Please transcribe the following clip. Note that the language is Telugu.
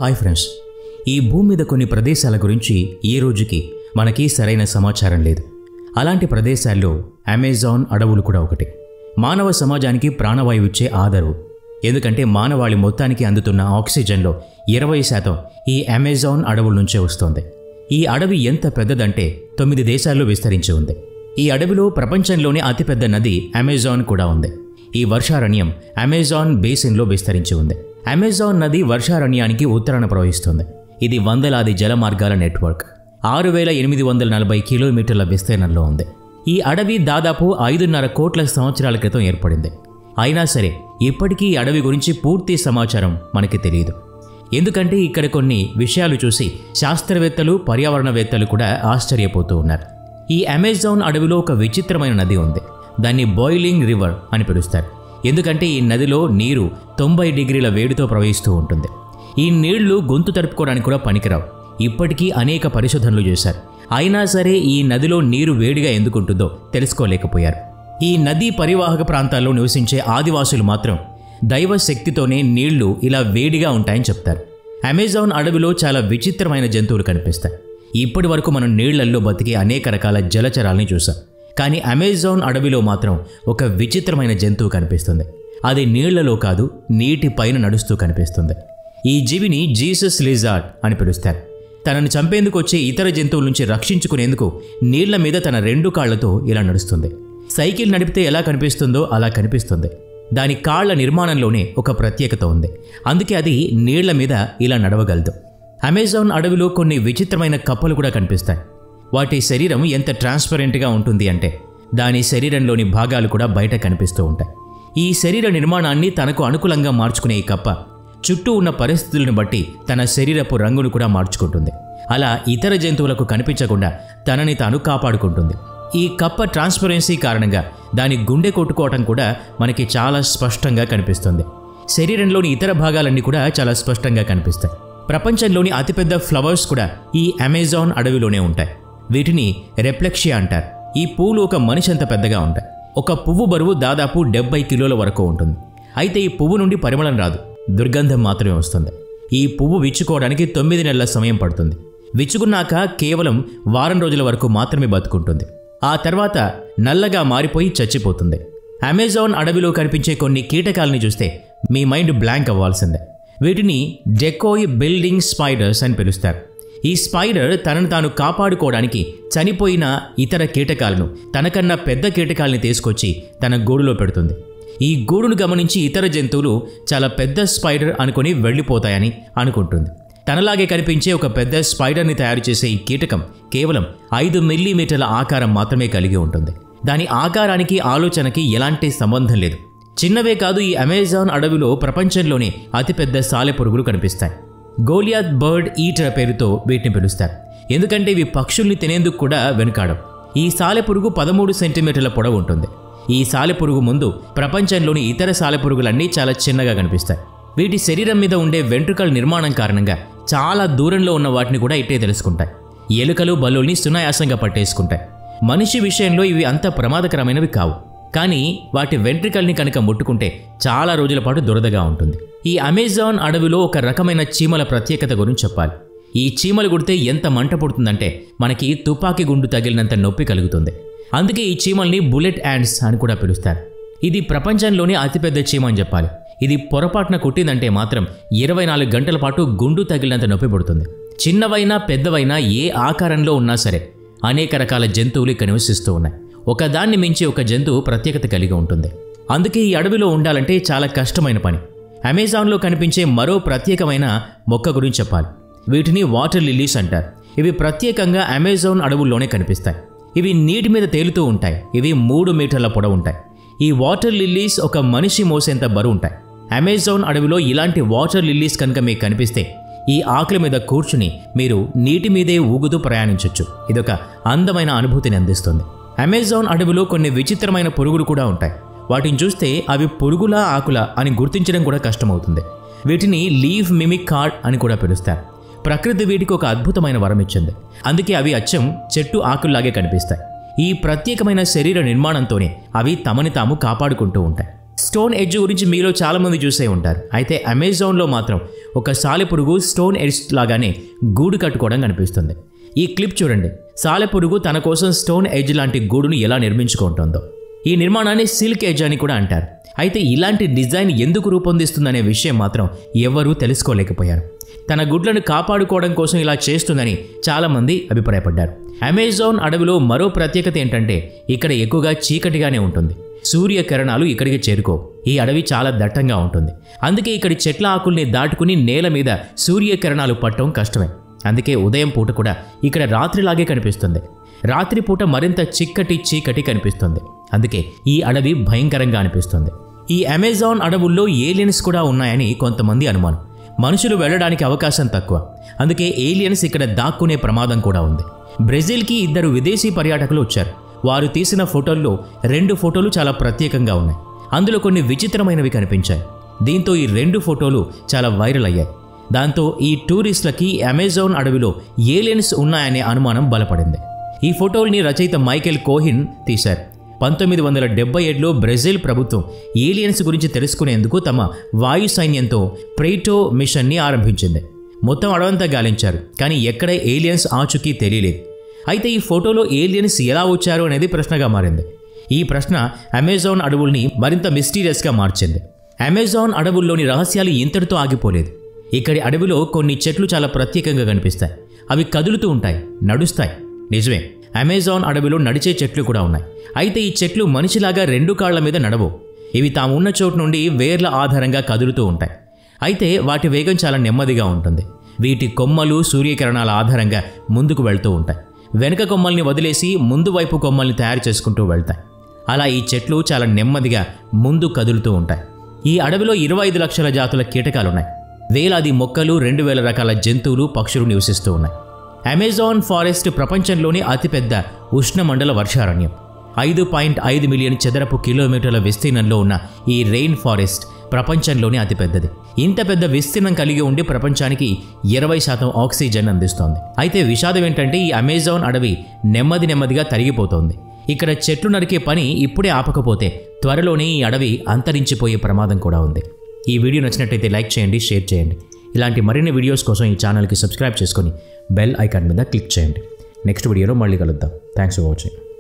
హాయ్ ఫ్రెండ్స్ ఈ భూమి మీద కొన్ని ప్రదేశాల గురించి ఈ రోజుకి మనకి సరైన సమాచారం లేదు అలాంటి ప్రదేశాల్లో అమెజాన్ అడవులు కూడా ఒకటి మానవ సమాజానికి ప్రాణవాయువు ఇచ్చే ఆదరువు ఎందుకంటే మానవాళి మొత్తానికి అందుతున్న ఆక్సిజన్లో ఇరవై శాతం ఈ అమెజాన్ అడవుల నుంచే వస్తోంది ఈ అడవి ఎంత పెద్దదంటే తొమ్మిది దేశాల్లో విస్తరించి ఉంది ఈ అడవిలో ప్రపంచంలోని అతిపెద్ద నది అమెజాన్ కూడా ఉంది ఈ వర్షారణ్యం అమెజాన్ బేసిన్లో విస్తరించి ఉంది అమెజాన్ నది వర్షారణ్యానికి ఉత్తరాన ప్రవహిస్తుంది ఇది వందలాది జల మార్గాల నెట్వర్క్ ఆరు వేల ఎనిమిది వందల నలభై కిలోమీటర్ల విస్తీర్ణంలో ఉంది ఈ అడవి దాదాపు ఐదున్నర కోట్ల సంవత్సరాల క్రితం ఏర్పడింది అయినా సరే ఇప్పటికీ ఈ అడవి గురించి పూర్తి సమాచారం మనకి తెలియదు ఎందుకంటే ఇక్కడ కొన్ని విషయాలు చూసి శాస్త్రవేత్తలు పర్యావరణవేత్తలు కూడా ఆశ్చర్యపోతూ ఉన్నారు ఈ అమెజాన్ అడవిలో ఒక విచిత్రమైన నది ఉంది దాన్ని బాయిలింగ్ రివర్ అని పిలుస్తారు ఎందుకంటే ఈ నదిలో నీరు తొంభై డిగ్రీల వేడితో ప్రవహిస్తూ ఉంటుంది ఈ నీళ్లు గొంతు తడుపుకోవడానికి కూడా పనికిరావు ఇప్పటికీ అనేక పరిశోధనలు చేశారు అయినా సరే ఈ నదిలో నీరు వేడిగా ఎందుకుంటుందో తెలుసుకోలేకపోయారు ఈ నదీ పరివాహక ప్రాంతాల్లో నివసించే ఆదివాసులు మాత్రం దైవ శక్తితోనే నీళ్లు ఇలా వేడిగా ఉంటాయని చెప్తారు అమెజాన్ అడవిలో చాలా విచిత్రమైన జంతువులు కనిపిస్తాయి ఇప్పటి వరకు మనం నీళ్లల్లో బతికే అనేక రకాల జలచరాల్ని చూసాం కానీ అమెజాన్ అడవిలో మాత్రం ఒక విచిత్రమైన జంతువు కనిపిస్తుంది అది నీళ్లలో కాదు నీటి పైన నడుస్తూ కనిపిస్తుంది ఈ జీవిని జీసస్ లిజార్డ్ అని పిలుస్తారు తనను చంపేందుకు వచ్చే ఇతర జంతువుల నుంచి రక్షించుకునేందుకు నీళ్ల మీద తన రెండు కాళ్లతో ఇలా నడుస్తుంది సైకిల్ నడిపితే ఎలా కనిపిస్తుందో అలా కనిపిస్తుంది దాని కాళ్ల నిర్మాణంలోనే ఒక ప్రత్యేకత ఉంది అందుకే అది నీళ్ల మీద ఇలా నడవగలదు అమెజాన్ అడవిలో కొన్ని విచిత్రమైన కప్పలు కూడా కనిపిస్తాయి వాటి శరీరం ఎంత ట్రాన్స్పరెంట్గా ఉంటుంది అంటే దాని శరీరంలోని భాగాలు కూడా బయట కనిపిస్తూ ఉంటాయి ఈ శరీర నిర్మాణాన్ని తనకు అనుకూలంగా మార్చుకునే ఈ కప్ప చుట్టూ ఉన్న పరిస్థితులను బట్టి తన శరీరపు రంగును కూడా మార్చుకుంటుంది అలా ఇతర జంతువులకు కనిపించకుండా తనని తాను కాపాడుకుంటుంది ఈ కప్ప ట్రాన్స్పరెన్సీ కారణంగా దాని గుండె కొట్టుకోవటం కూడా మనకి చాలా స్పష్టంగా కనిపిస్తుంది శరీరంలోని ఇతర భాగాలన్నీ కూడా చాలా స్పష్టంగా కనిపిస్తాయి ప్రపంచంలోని అతిపెద్ద ఫ్లవర్స్ కూడా ఈ అమెజాన్ అడవిలోనే ఉంటాయి వీటిని రెప్లెక్షియా అంటారు ఈ పూలు ఒక మనిషి అంత పెద్దగా ఉంటాయి ఒక పువ్వు బరువు దాదాపు డెబ్బై కిలోల వరకు ఉంటుంది అయితే ఈ పువ్వు నుండి పరిమళం రాదు దుర్గంధం మాత్రమే వస్తుంది ఈ పువ్వు విచ్చుకోవడానికి తొమ్మిది నెలల సమయం పడుతుంది విచ్చుకున్నాక కేవలం వారం రోజుల వరకు మాత్రమే బతుకుంటుంది ఆ తర్వాత నల్లగా మారిపోయి చచ్చిపోతుంది అమెజాన్ అడవిలో కనిపించే కొన్ని కీటకాలని చూస్తే మీ మైండ్ బ్లాంక్ అవ్వాల్సిందే వీటిని డెకోయ్ బిల్డింగ్ స్పైడర్స్ అని పిలుస్తారు ఈ స్పైడర్ తనను తాను కాపాడుకోవడానికి చనిపోయిన ఇతర కీటకాలను తనకన్నా పెద్ద కీటకాలని తీసుకొచ్చి తన గూడులో పెడుతుంది ఈ గూడును గమనించి ఇతర జంతువులు చాలా పెద్ద స్పైడర్ అనుకుని వెళ్ళిపోతాయని అనుకుంటుంది తనలాగే కనిపించే ఒక పెద్ద స్పైడర్ని తయారు చేసే ఈ కీటకం కేవలం ఐదు మిల్లీమీటర్ల ఆకారం మాత్రమే కలిగి ఉంటుంది దాని ఆకారానికి ఆలోచనకి ఎలాంటి సంబంధం లేదు చిన్నవే కాదు ఈ అమెజాన్ అడవిలో ప్రపంచంలోనే అతిపెద్ద సాలెపురుగులు కనిపిస్తాయి గోలియాత్ బర్డ్ ఈటర్ పేరుతో వీటిని పిలుస్తారు ఎందుకంటే ఇవి పక్షుల్ని తినేందుకు కూడా వెనుకాడం ఈ సాలెపురుగు పదమూడు సెంటీమీటర్ల పొడవు ఉంటుంది ఈ సాలెపురుగు ముందు ప్రపంచంలోని ఇతర సాలెపురుగులన్నీ చాలా చిన్నగా కనిపిస్తాయి వీటి శరీరం మీద ఉండే వెంట్రుకల నిర్మాణం కారణంగా చాలా దూరంలో ఉన్న వాటిని కూడా ఇట్టే తెలుసుకుంటాయి ఎలుకలు బల్లుల్ని సునాయాసంగా పట్టేసుకుంటాయి మనిషి విషయంలో ఇవి అంత ప్రమాదకరమైనవి కావు కానీ వాటి వెంట్రికల్ని కనుక ముట్టుకుంటే చాలా రోజుల పాటు దురదగా ఉంటుంది ఈ అమెజాన్ అడవిలో ఒక రకమైన చీమల ప్రత్యేకత గురించి చెప్పాలి ఈ చీమలు కుడితే ఎంత మంట పుడుతుందంటే మనకి తుపాకీ గుండు తగిలినంత నొప్పి కలుగుతుంది అందుకే ఈ చీమల్ని బుల్లెట్ యాండ్స్ అని కూడా పిలుస్తారు ఇది ప్రపంచంలోనే అతిపెద్ద చీమ అని చెప్పాలి ఇది పొరపాటున కుట్టిందంటే మాత్రం ఇరవై నాలుగు గంటల పాటు గుండు తగిలినంత నొప్పి పుడుతుంది చిన్నవైనా పెద్దవైనా ఏ ఆకారంలో ఉన్నా సరే అనేక రకాల జంతువులు ఇక్కడ నివసిస్తూ ఉన్నాయి ఒకదాన్ని మించి ఒక జంతువు ప్రత్యేకత కలిగి ఉంటుంది అందుకే ఈ అడవిలో ఉండాలంటే చాలా కష్టమైన పని అమెజాన్లో కనిపించే మరో ప్రత్యేకమైన మొక్క గురించి చెప్పాలి వీటిని వాటర్ లిల్లీస్ అంటారు ఇవి ప్రత్యేకంగా అమెజాన్ అడవుల్లోనే కనిపిస్తాయి ఇవి నీటి మీద తేలుతూ ఉంటాయి ఇవి మూడు మీటర్ల పొడవు ఉంటాయి ఈ వాటర్ లిల్లీస్ ఒక మనిషి మోసేంత బరువు ఉంటాయి అమెజాన్ అడవిలో ఇలాంటి వాటర్ లిల్లీస్ కనుక మీకు కనిపిస్తే ఈ ఆకుల మీద కూర్చుని మీరు నీటి మీదే ఊగుతూ ప్రయాణించవచ్చు ఇదొక అందమైన అనుభూతిని అందిస్తుంది అమెజాన్ అడవిలో కొన్ని విచిత్రమైన పురుగులు కూడా ఉంటాయి వాటిని చూస్తే అవి పురుగులా ఆకుల అని గుర్తించడం కూడా కష్టమవుతుంది వీటిని లీవ్ మిమిక్ కార్డ్ అని కూడా పిలుస్తారు ప్రకృతి వీటికి ఒక అద్భుతమైన వరం ఇచ్చింది అందుకే అవి అచ్చం చెట్టు ఆకుల్లాగే కనిపిస్తాయి ఈ ప్రత్యేకమైన శరీర నిర్మాణంతోనే అవి తమని తాము కాపాడుకుంటూ ఉంటాయి స్టోన్ ఎడ్జ్ గురించి మీలో చాలామంది చూసే ఉంటారు అయితే అమెజాన్లో మాత్రం ఒక సాలెపురుగు స్టోన్ ఎడ్జ్ లాగానే గూడు కట్టుకోవడం కనిపిస్తుంది ఈ క్లిప్ చూడండి సాలెపురుగు తన కోసం స్టోన్ ఎడ్జ్ లాంటి గూడును ఎలా నిర్మించుకుంటుందో ఈ నిర్మాణాన్ని సిల్క్ ఎడ్జ్ అని కూడా అంటారు అయితే ఇలాంటి డిజైన్ ఎందుకు రూపొందిస్తుందనే విషయం మాత్రం ఎవ్వరూ తెలుసుకోలేకపోయారు తన గుడ్లను కాపాడుకోవడం కోసం ఇలా చేస్తుందని చాలామంది అభిప్రాయపడ్డారు అమెజాన్ అడవిలో మరో ప్రత్యేకత ఏంటంటే ఇక్కడ ఎక్కువగా చీకటిగానే ఉంటుంది సూర్యకిరణాలు ఇక్కడికి చేరుకో ఈ అడవి చాలా దట్టంగా ఉంటుంది అందుకే ఇక్కడి చెట్ల ఆకుల్ని దాటుకుని నేల మీద సూర్యకిరణాలు పట్టడం కష్టమే అందుకే ఉదయం పూట కూడా ఇక్కడ రాత్రిలాగే కనిపిస్తుంది రాత్రిపూట మరింత చిక్కటి చీకటి కనిపిస్తుంది అందుకే ఈ అడవి భయంకరంగా అనిపిస్తుంది ఈ అమెజాన్ అడవుల్లో ఏలియన్స్ కూడా ఉన్నాయని కొంతమంది అనుమానం మనుషులు వెళ్ళడానికి అవకాశం తక్కువ అందుకే ఏలియన్స్ ఇక్కడ దాక్కునే ప్రమాదం కూడా ఉంది బ్రెజిల్కి ఇద్దరు విదేశీ పర్యాటకులు వచ్చారు వారు తీసిన ఫోటోల్లో రెండు ఫోటోలు చాలా ప్రత్యేకంగా ఉన్నాయి అందులో కొన్ని విచిత్రమైనవి కనిపించాయి దీంతో ఈ రెండు ఫోటోలు చాలా వైరల్ అయ్యాయి దాంతో ఈ టూరిస్టులకి అమెజాన్ అడవిలో ఏలియన్స్ ఉన్నాయనే అనుమానం బలపడింది ఈ ఫోటోల్ని రచయిత మైకేల్ కోహిన్ తీశారు పంతొమ్మిది వందల డెబ్బై ఏడులో బ్రెజిల్ ప్రభుత్వం ఏలియన్స్ గురించి తెలుసుకునేందుకు తమ వాయు సైన్యంతో ప్రైటో మిషన్ని ఆరంభించింది మొత్తం అడవంతా గాలించారు కానీ ఎక్కడ ఏలియన్స్ ఆచుకీ తెలియలేదు అయితే ఈ ఫోటోలో ఏలియన్స్ ఎలా వచ్చారు అనేది ప్రశ్నగా మారింది ఈ ప్రశ్న అమెజాన్ అడవుల్ని మరింత మిస్టీరియస్గా మార్చింది అమెజాన్ అడవుల్లోని రహస్యాలు ఇంతటితో ఆగిపోలేదు ఇక్కడి అడవిలో కొన్ని చెట్లు చాలా ప్రత్యేకంగా కనిపిస్తాయి అవి కదులుతూ ఉంటాయి నడుస్తాయి నిజమే అమెజాన్ అడవిలో నడిచే చెట్లు కూడా ఉన్నాయి అయితే ఈ చెట్లు మనిషిలాగా రెండు కాళ్ల మీద నడవు ఇవి తాము ఉన్న చోటు నుండి వేర్ల ఆధారంగా కదులుతూ ఉంటాయి అయితే వాటి వేగం చాలా నెమ్మదిగా ఉంటుంది వీటి కొమ్మలు సూర్యకిరణాల ఆధారంగా ముందుకు వెళ్తూ ఉంటాయి వెనుక కొమ్మల్ని వదిలేసి ముందు వైపు కొమ్మల్ని తయారు చేసుకుంటూ వెళ్తాయి అలా ఈ చెట్లు చాలా నెమ్మదిగా ముందు కదులుతూ ఉంటాయి ఈ అడవిలో ఇరవై ఐదు లక్షల జాతుల కీటకాలున్నాయి వేలాది మొక్కలు రెండు వేల రకాల జంతువులు పక్షులు నివసిస్తూ ఉన్నాయి అమెజాన్ ఫారెస్ట్ ప్రపంచంలోని అతిపెద్ద ఉష్ణమండల వర్షారణ్యం ఐదు పాయింట్ ఐదు మిలియన్ చదరపు కిలోమీటర్ల విస్తీర్ణంలో ఉన్న ఈ రెయిన్ ఫారెస్ట్ ప్రపంచంలోనే అతిపెద్దది ఇంత పెద్ద విస్తీర్ణం కలిగి ఉండి ప్రపంచానికి ఇరవై శాతం ఆక్సిజన్ అందిస్తోంది అయితే విషాదం ఏంటంటే ఈ అమెజాన్ అడవి నెమ్మది నెమ్మదిగా తరిగిపోతోంది ఇక్కడ చెట్లు నరికే పని ఇప్పుడే ఆపకపోతే త్వరలోనే ఈ అడవి అంతరించిపోయే ప్రమాదం కూడా ఉంది ఈ వీడియో నచ్చినట్టయితే లైక్ చేయండి షేర్ చేయండి ఇలాంటి మరిన్ని వీడియోస్ కోసం ఈ ఛానల్కి సబ్స్క్రైబ్ చేసుకొని బెల్ ఐకాన్ మీద క్లిక్ చేయండి నెక్స్ట్ వీడియోలో మళ్ళీ కలుద్దాం థ్యాంక్స్ ఫర్ వాచింగ్